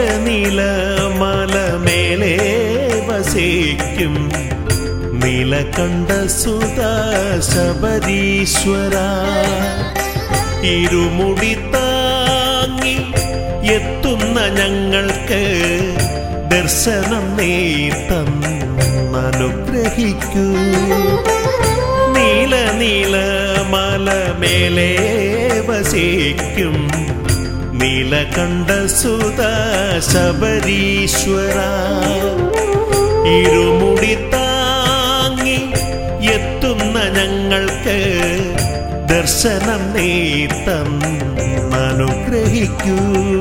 നീല മലമേലെ വസിക്കും നീലകണ്ഠ സുത ശബരീശ്വര ഇരുമുടി താങ്ങി എത്തുന്ന ഞങ്ങൾക്ക് ദർശനം നീ തന്നനുഗ്രഹിക്കൂ നീല നീല മലമേലെ വസിക്കും നീലകണ്ഠ സുത ശബരീശ്വര ഇരുമുടി താങ്ങി എത്തുന്ന ഞങ്ങൾക്ക് ദർശനം നീ തന്നനുഗ്രഹിക്കൂ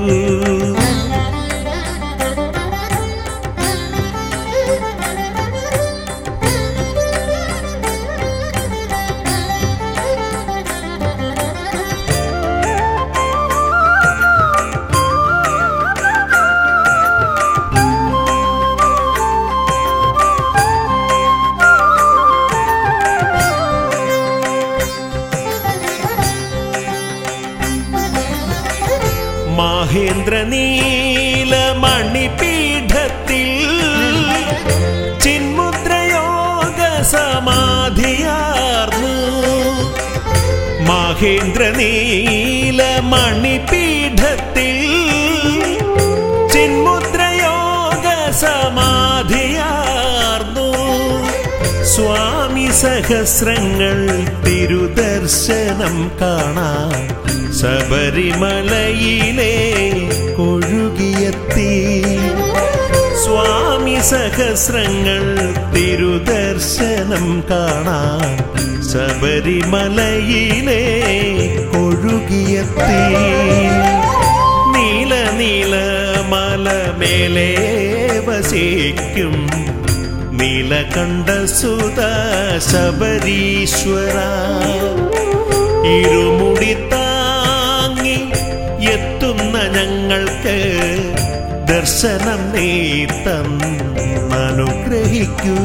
മഹേന്ദ്ര നീല മണിപീഠത്തിൽ ചിന്മുദ്രയോഗ സമാധിയാർന്നു മഹേന്ദ്ര നീല മണിപീഠത്തിൽ ചിന്മുദ്രയോഗ സമാധിയാർന്നു സ്വാമി സഹസ്രങ്ങൾ തിരുദർശനം കാണാൻ ശബരിമലയിലെ കൊഴുകിയെത്തി സ്വാമി സഹസ്രങ്ങൾ തിരുദർശനം കാണാൻ ശബരിമലയിലെ കൊഴുകിയെത്തി നീല നീല മലമേലെ വസിക്കും നീലകണ്ഠ സുത ശബരീശ്വര ഇരുമുടി താങ്ങി എത്തുന്ന ഞങ്ങൾക്ക് ദർശനം നീ തന്നനുഗ്രഹിക്കൂ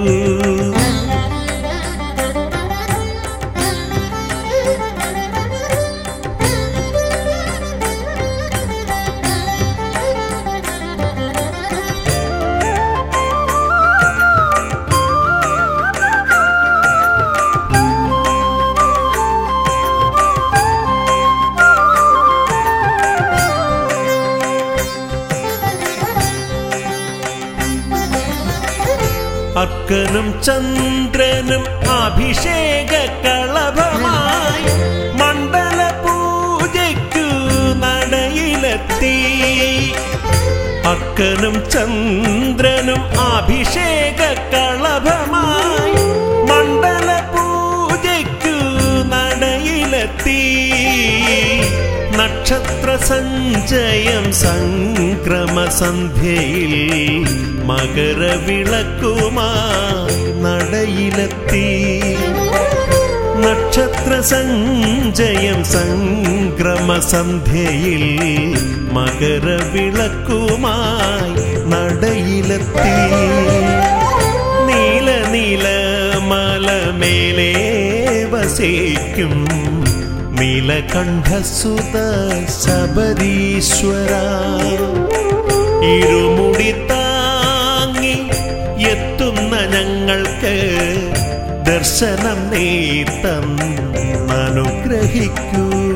അർക്കനും ചന്ദ്രനും അഭിഷേക കളഭമായി മണ്ഡല പൂജയ്ക്കു നടയിലെത്തി അർക്കനും ചന്ദ്രനും അഭിഷേക കളഭമായി മണ്ഡല പൂജയ്ക്കു നടയിലെത്തി നക്ഷത്ര സഞ്ചയം സംക്രമ സന്ധ്യയിൽ മകരവിളക്കുമായി നടയിലെത്തി നക്ഷത്ര സഞ്ചയം സംക്രമ സന്ധ്യയിൽ മകരവിളക്കുമായി നടയിലെത്തി നീല നീല മലമേലെ വസിക്കും നീലകണ്ഠസുത ശബരീശ്വര ഇരുമുടി താങ്ങി എത്തുന്ന ഞങ്ങൾക്ക് ദർശനം നീ തന്നനുഗ്രഹിക്കൂ